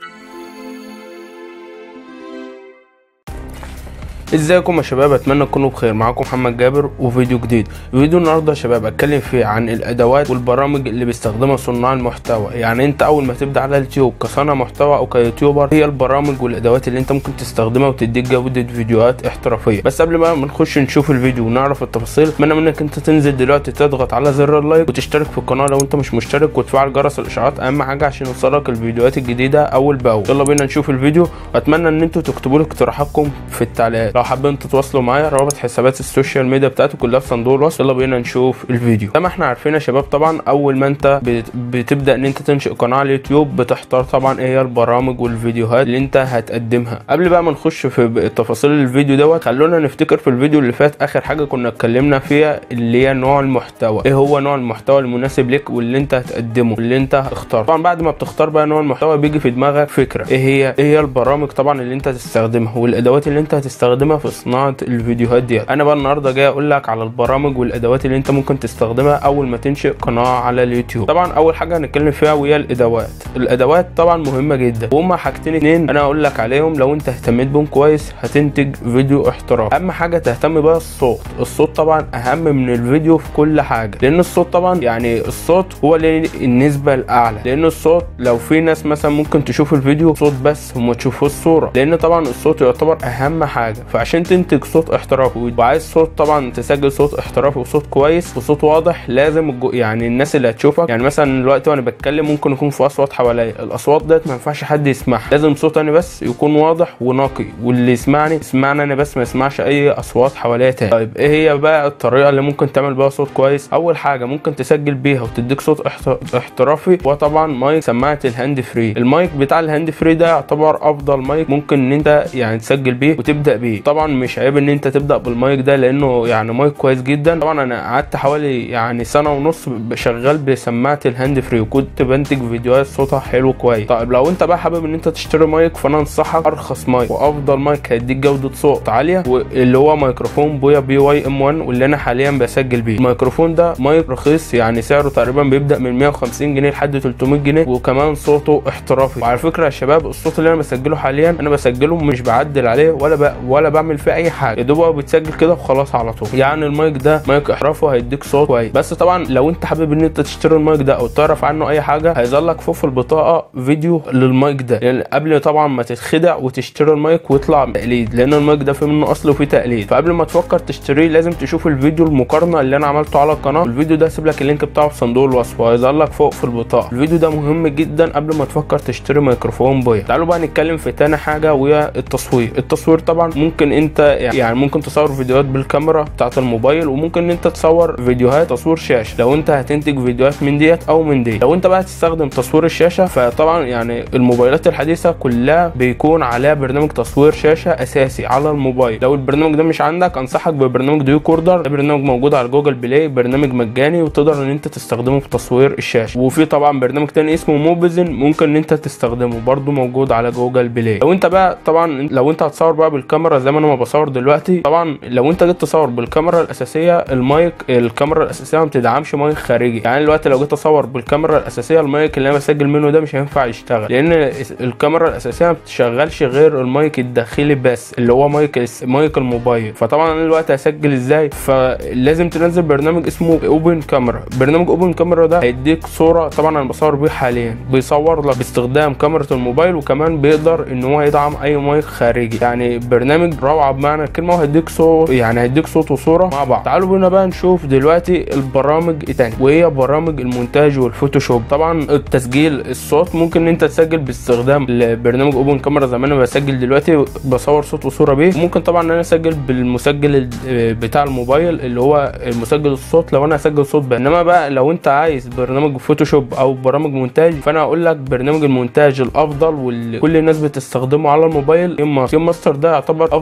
ازيكم يا شباب اتمنى تكونوا بخير معاكم محمد جابر وفيديو جديد فيديو النهارده يا شباب اتكلم فيه عن الادوات والبرامج اللي بيستخدمها صناع المحتوى يعني انت اول ما تبدا على اليوتيوب كصانع محتوى او كيوتيوبر هي البرامج والادوات اللي انت ممكن تستخدمها وتديك جوده فيديوهات احترافيه بس قبل ما نخش نشوف الفيديو ونعرف التفاصيل اتمنى منك انت تنزل دلوقتي تضغط على زر اللايك وتشترك في القناه لو انت مش مشترك وتفعل جرس الاشعارات اهم حاجه عشان يوصلك الفيديوهات الجديده اول باول يلا بينا نشوف الفيديو واتمنى ان انتوا تكتبوا لي اقتراحاتكم في التعليقات لو حابين تتواصلوا معايا روابط حسابات السوشيال ميديا بتاعتي كلها في صندوق الوصف يلا بينا نشوف الفيديو زي ما احنا عارفين يا شباب طبعا اول ما انت بت- بتبدا ان انت تنشئ قناه على اليوتيوب بتختار طبعا ايه هي البرامج والفيديوهات اللي انت هتقدمها قبل بقى ما نخش في ب- تفاصيل الفيديو دوت خلونا نفتكر في الفيديو اللي فات اخر حاجه كنا اتكلمنا فيها اللي هي نوع المحتوى ايه هو نوع المحتوى المناسب لك واللي انت هتقدمه واللي انت اختار طبعا بعد ما بتختار بقى نوع المحتوى بيجي في دماغك فكره ايه هي ايه هي البرامج طبعا اللي انت هتستخدمها والادوات اللي انت هتستخدمها في صناعه الفيديوهات ديت انا بقى النهارده جاي اقول لك على البرامج والادوات اللي انت ممكن تستخدمها اول ما تنشئ قناه على اليوتيوب طبعا اول حاجه هنتكلم فيها وهي الادوات الادوات طبعا مهمه جدا وهما حاجتين اتنين انا هقول لك عليهم لو انت اهتميت بهم كويس هتنتج فيديو احترافي اهم حاجه تهتم بقى الصوت الصوت طبعا اهم من الفيديو في كل حاجه لان الصوت طبعا يعني الصوت هو اللي النسبه الاعلى لان الصوت لو في ناس مثلا ممكن تشوف الفيديو صوت بس وما تشوفوش الصوره لان طبعا الصوت يعتبر اهم حاجه فعشان تنتج صوت احترافي وعايز صوت طبعا تسجل صوت احترافي وصوت كويس وصوت واضح لازم الجو يعني الناس اللي هتشوفك يعني مثلا دلوقتي وانا بتكلم ممكن يكون في اصوات حواليا الاصوات ديت ما ينفعش حد يسمعها لازم صوت انا بس يكون واضح ونقي واللي يسمعني يسمعني انا بس ما يسمعش اي اصوات حواليا تاني طيب ايه هي بقى الطريقه اللي ممكن تعمل بيها صوت كويس اول حاجه ممكن تسجل بيها وتديك صوت احت- احترافي وطبعا مايك سماعه الهاند فري المايك بتاع الهاند فري ده يعتبر افضل مايك ممكن ان انت يعني تسجل بيه وتبدا بيه طبعا مش عيب ان انت تبدا بالمايك ده لانه يعني مايك كويس جدا طبعا انا قعدت حوالي يعني سنه ونص ب- شغال بسماعه الهاند فري وكنت بنتج فيديوهات صوتها حلو كويس طيب لو انت بقى حابب ان انت تشتري مايك فانا انصحك ارخص مايك وافضل مايك هيديك جوده صوت عاليه واللي هو ميكروفون بويا بي واي ام 1 واللي انا حاليا بسجل بيه الميكروفون ده مايك رخيص يعني سعره تقريبا بيبدا من 150 جنيه لحد 300 جنيه وكمان صوته احترافي وعلى فكره يا شباب الصوت اللي انا بسجله حاليا انا بسجله مش بعدل عليه ولا ب... ولا بعمل فيه اي حاجه يا دوب هو بيتسجل كده وخلاص على طول يعني المايك ده مايك احترافي هيديك صوت كويس بس طبعا لو انت حابب ان انت تشتري المايك ده او تعرف عنه اي حاجه هيظهر لك فوق في البطاقه فيديو للمايك ده يعني قبل طبعا ما تتخدع وتشتري المايك ويطلع تقليد لان المايك ده فيه منه اصل وفيه تقليد فقبل ما تفكر تشتريه لازم تشوف الفيديو المقارنه اللي انا عملته على القناه الفيديو ده هسيب لك اللينك بتاعه في صندوق الوصف وهيظهر لك فوق في البطاقه الفيديو ده مهم جدا قبل ما تفكر تشتري ميكروفون بويا تعالوا بقى نتكلم في تاني حاجه وهي التصوير التصوير طبعا ممكن انت يعني ممكن تصور فيديوهات بالكاميرا بتاعه الموبايل وممكن ان انت تصور فيديوهات تصوير شاشه لو انت هتنتج فيديوهات من ديت او من دي لو انت بقى هتستخدم تصوير الشاشه فطبعا يعني الموبايلات الحديثه كلها بيكون عليها برنامج تصوير شاشه اساسي على الموبايل لو البرنامج ده مش عندك انصحك ببرنامج ديو كوردر ده برنامج موجود على جوجل بلاي برنامج مجاني وتقدر ان انت تستخدمه في تصوير الشاشه وفي طبعا برنامج تاني اسمه موبيزن ممكن ان انت تستخدمه برضو موجود على جوجل بلاي لو انت بقى طبعا لو انت هتصور بقى بالكاميرا زي ما انا ما بصور دلوقتي طبعا لو انت جيت تصور بالكاميرا الاساسيه المايك الكاميرا الاساسيه ما بتدعمش مايك خارجي يعني دلوقتي لو جيت اصور بالكاميرا الاساسيه المايك اللي انا بسجل منه ده مش هينفع يشتغل لان الكاميرا الاساسيه ما بتشغلش غير المايك الداخلي بس اللي هو مايك الس- مايك الموبايل فطبعا انا دلوقتي هسجل ازاي فلازم تنزل برنامج اسمه اوبن كاميرا برنامج اوبن كاميرا ده هيديك صوره طبعا انا بصور بيه حاليا بيصور لك باستخدام كاميرا الموبايل وكمان بيقدر ان هو يدعم اي مايك خارجي يعني برنامج روعه بمعنى الكلمه وهيديك صوت يعني هيديك صوت وصوره مع بعض تعالوا بينا بقى نشوف دلوقتي البرامج التانية وهي برامج المونتاج والفوتوشوب طبعا التسجيل الصوت ممكن ان انت تسجل باستخدام برنامج اوبن كاميرا زي ما انا بسجل دلوقتي بصور صوت وصوره بيه ممكن طبعا ان انا اسجل بالمسجل ال- بتاع الموبايل اللي هو مسجل الصوت لو انا هسجل صوت بقى انما بقى لو انت عايز برنامج فوتوشوب او برامج مونتاج فانا هقول لك برنامج المونتاج الافضل واللي كل الناس بتستخدمه على الموبايل كيم ماستر كيم ماستر ده يعتبر افضل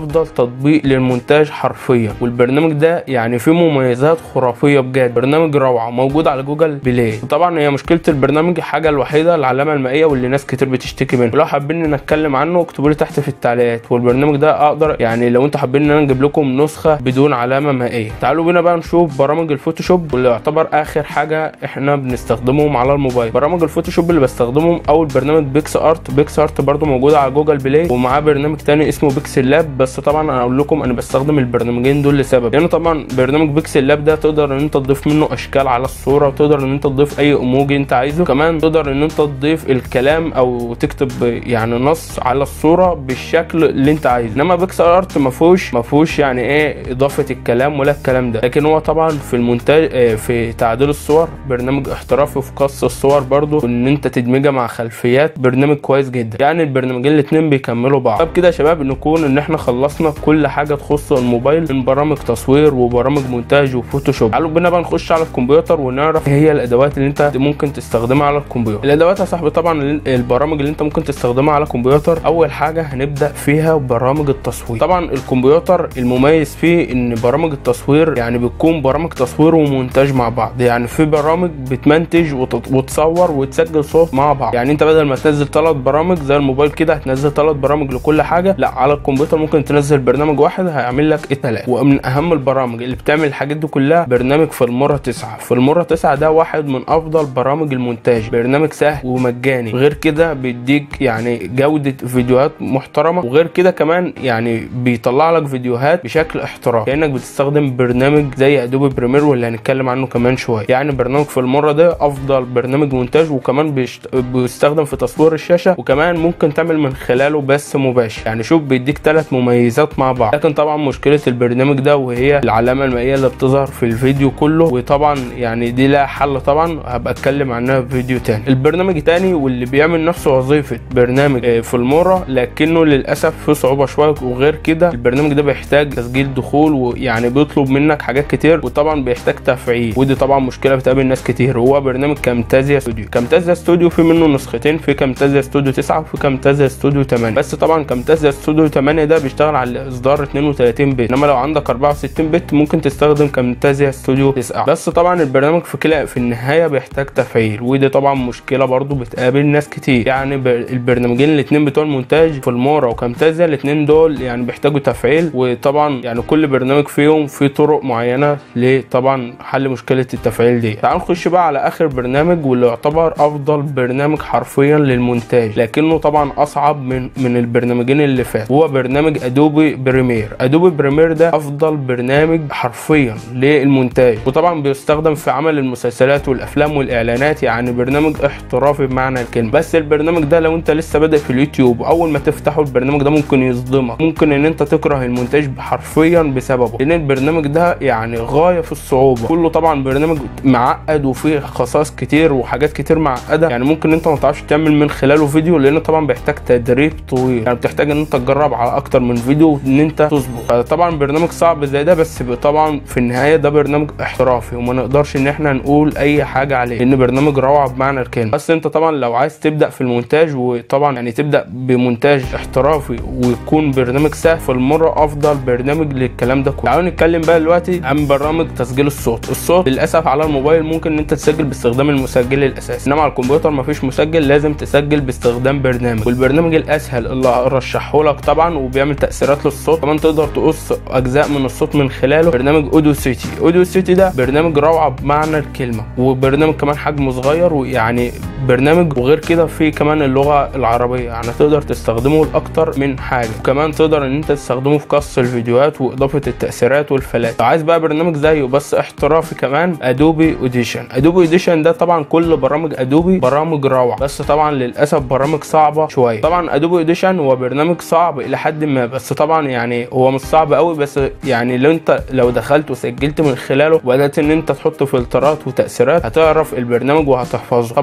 افضل تطبيق للمونتاج حرفيا والبرنامج ده يعني فيه مميزات خرافيه بجد برنامج روعه موجود على جوجل بلاي وطبعا هي مشكله البرنامج الحاجه الوحيده العلامه المائيه واللي ناس كتير بتشتكي منه ولو حابين نتكلم عنه اكتبوا لي تحت في التعليقات والبرنامج ده اقدر يعني لو انتوا حابين ان انا نجيب لكم نسخه بدون علامه مائيه تعالوا بينا بقى نشوف برامج الفوتوشوب واللي يعتبر اخر حاجه احنا بنستخدمهم على الموبايل برامج الفوتوشوب اللي بستخدمهم اول برنامج بيكس ارت بيكس ارت برضو موجود على جوجل بلاي ومعاه برنامج تاني اسمه بيكسل لاب بس طبعا انا اقول لكم انا بستخدم البرنامجين دول لسبب لان يعني طبعا برنامج بيكسل لاب ده تقدر ان انت تضيف منه اشكال على الصوره وتقدر ان انت تضيف اي ايموجي انت عايزه كمان تقدر ان انت تضيف الكلام او تكتب يعني نص على الصوره بالشكل اللي انت عايزه انما بيكسل ارت ما فيهوش ما فيهوش يعني ايه اضافه الكلام ولا الكلام ده لكن هو طبعا في المونتاج في تعديل الصور برنامج احترافي في قص الصور برضو وان انت تدمجها مع خلفيات برنامج كويس جدا يعني البرنامجين الاثنين بيكملوا بعض طب كده يا شباب نكون ان احنا خلصنا كل حاجه تخص الموبايل من برامج تصوير وبرامج مونتاج وفوتوشوب تعالوا بينا بقى نخش على الكمبيوتر ونعرف ايه هي الادوات اللي انت ممكن تستخدمها على الكمبيوتر الادوات يا صاحبي طبعا البرامج اللي انت ممكن تستخدمها على الكمبيوتر اول حاجه هنبدا فيها برامج التصوير طبعا الكمبيوتر المميز فيه ان برامج التصوير يعني بتكون برامج تصوير ومونتاج مع بعض يعني في برامج بتمنتج وتصور وتسجل صوت مع بعض يعني انت بدل ما تنزل ثلاث برامج زي الموبايل كده هتنزل ثلاث برامج لكل حاجه لا على الكمبيوتر ممكن تنزل برنامج واحد هيعمل لك الثلاثه ومن اهم البرامج اللي بتعمل الحاجات دي كلها برنامج فيلمورا 9 فيلمورا 9 ده واحد من افضل برامج المونتاج برنامج سهل ومجاني غير كده بيديك يعني جوده فيديوهات محترمه وغير كده كمان يعني بيطلع لك فيديوهات بشكل احترافي كانك بتستخدم برنامج زي ادوبي بريمير واللي هنتكلم عنه كمان شويه يعني برنامج فيلمورا ده افضل برنامج مونتاج وكمان بيشت... بيستخدم في تصوير الشاشه وكمان ممكن تعمل من خلاله بث مباشر يعني شوف بيديك ثلاث مميزات مع بعض لكن طبعا مشكله البرنامج ده وهي العلامه المائيه اللي بتظهر في الفيديو كله وطبعا يعني دي لها حل طبعا هبقى اتكلم عنها في فيديو تاني البرنامج تاني واللي بيعمل نفس وظيفه برنامج فيلمورا لكنه للاسف في صعوبه شويه وغير كده البرنامج ده بيحتاج تسجيل دخول ويعني بيطلب منك حاجات كتير وطبعا بيحتاج تفعيل ودي طبعا مشكله بتقابل ناس كتير هو برنامج كامتازيا ستوديو كامتازيا ستوديو في منه نسختين في كامتازيا ستوديو 9 وفي كامتازيا ستوديو 8 بس طبعا كامتازيا ستوديو 8 ده بيشتغل على اصدار 32 بت انما لو عندك 64 بت ممكن تستخدم كامتازيا ستوديو 9 بس طبعا البرنامج في كلا في النهايه بيحتاج تفعيل ودي طبعا مشكله برضو بتقابل ناس كتير يعني البرنامجين الاثنين بتوع المونتاج فيلمورا وكامتازيا الاثنين دول يعني بيحتاجوا تفعيل وطبعا يعني كل برنامج فيهم في طرق معينه لطبعا حل مشكله التفعيل دي تعالوا نخش بقى على اخر برنامج واللي يعتبر افضل برنامج حرفيا للمونتاج لكنه طبعا اصعب من من البرنامجين اللي فات هو برنامج ادوبي بريمير ادوبي بريمير ده افضل برنامج حرفيا للمونتاج وطبعا بيستخدم في عمل المسلسلات والافلام والاعلانات يعني برنامج احترافي بمعنى الكلمه بس البرنامج ده لو انت لسه بادئ في اليوتيوب اول ما تفتحه البرنامج ده ممكن يصدمك ممكن ان انت تكره المونتاج حرفيا بسببه لان البرنامج ده يعني غايه في الصعوبه كله طبعا برنامج معقد وفيه خصائص كتير وحاجات كتير معقده يعني ممكن انت ما تعرفش تعمل من خلاله فيديو لان طبعا بيحتاج تدريب طويل يعني بتحتاج ان انت تجرب على اكتر من فيديو ان انت تظبط طبعا برنامج صعب زي ده بس طبعا في النهايه ده برنامج احترافي وما نقدرش ان احنا نقول اي حاجه عليه لان برنامج روعه بمعنى الكلمه بس انت طبعا لو عايز تبدا في المونتاج وطبعا يعني تبدا بمونتاج احترافي ويكون برنامج سهل فالمره افضل برنامج للكلام ده كله تعالوا نتكلم بقى دلوقتي عن برامج تسجيل الصوت الصوت للاسف على الموبايل ممكن ان انت تسجل باستخدام المسجل الاساسي انما على الكمبيوتر مفيش مسجل لازم تسجل باستخدام برنامج والبرنامج الاسهل اللي هرشحه لك طبعا وبيعمل تاثيرات للصوت كمان تقدر تقص اجزاء من الصوت من خلاله برنامج اوديو سيتي اوديو سيتي ده برنامج روعه بمعنى الكلمه وبرنامج كمان حجمه صغير ويعني برنامج وغير كده في كمان اللغه العربيه يعني تقدر تستخدمه لاكتر من حاجه وكمان تقدر ان انت تستخدمه في قص الفيديوهات واضافه التاثيرات والفلات لو عايز بقى برنامج زيه بس احترافي كمان ادوبي اوديشن ادوبي اوديشن ده طبعا كل برامج ادوبي برامج روعه بس طبعا للاسف برامج صعبه شويه طبعا ادوبي اوديشن هو برنامج صعب الى حد ما بس طبعا يعني هو مش صعب قوي بس يعني لو انت لو دخلت وسجلت من خلاله وبدات ان انت تحط فلترات وتاثيرات هتعرف البرنامج وهتحفظه طبعا البرامج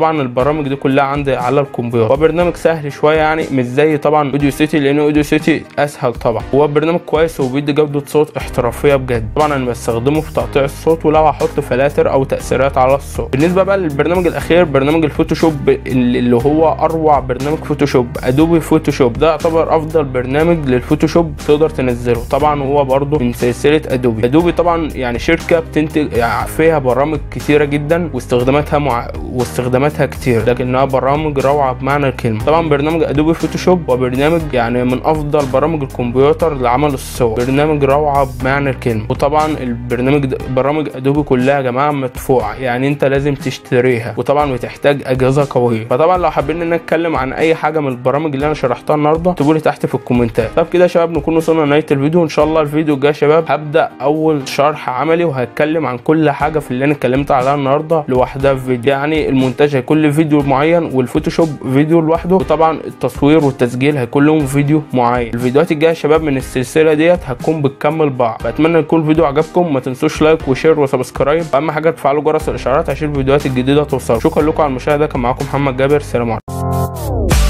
البرامج دي كلها عندي على الكمبيوتر هو برنامج سهل شويه يعني مش زي طبعا اوديو سيتي لان اوديو سيتي اسهل طبعا هو برنامج كويس وبيدي جوده صوت احترافيه بجد طبعا انا بستخدمه في تقطيع الصوت ولو هحط فلاتر او تاثيرات على الصوت بالنسبه بقى للبرنامج الاخير برنامج الفوتوشوب اللي هو اروع برنامج فوتوشوب ادوبي فوتوشوب ده يعتبر افضل برنامج للفوتوشوب تقدر تنزله طبعا هو برضه من سلسله ادوبي ادوبي طبعا يعني شركه بتنتج يعني فيها برامج كتيره جدا واستخداماتها مع... واستخداماتها كتير لكنها برامج روعه بمعنى الكلمه طبعا برنامج ادوبي فوتوشوب هو برنامج يعني من افضل برامج الكمبيوتر لعمل الصور برنامج روعه بمعنى الكلمه وطبعا البرنامج ده برامج ادوبي كلها يا جماعه مدفوعه يعني انت لازم تشتريها وطبعا بتحتاج اجهزه قويه فطبعا لو حابين ان نتكلم عن اي حاجه من البرامج اللي انا شرحتها النهارده اكتبوا لي تحت في الكومنتات طب كده يا شباب نكون وصلنا لنهايه الفيديو ان شاء الله الفيديو الجاي يا شباب هبدا اول شرح عملي وهتكلم عن كل حاجه في اللي انا اتكلمت عليها النهارده لوحدها في فيديو يعني المونتاج هيكون له فيديو معين والفوتوشوب فيديو لوحده وطبعا التصوير والتسجيل هيكون لهم فيديو معين الفيديوهات الجايه يا شباب من السلسله ديت هتكون بتكمل بعض فاتمنى يكون الفيديو عجبكم ما تنسوش لايك وشير وسبسكرايب اهم حاجه تفعلوا جرس الاشعارات عشان الفيديوهات الجديده توصل شكرا لكم على المشاهده كان معاكم محمد جابر سلام عليكم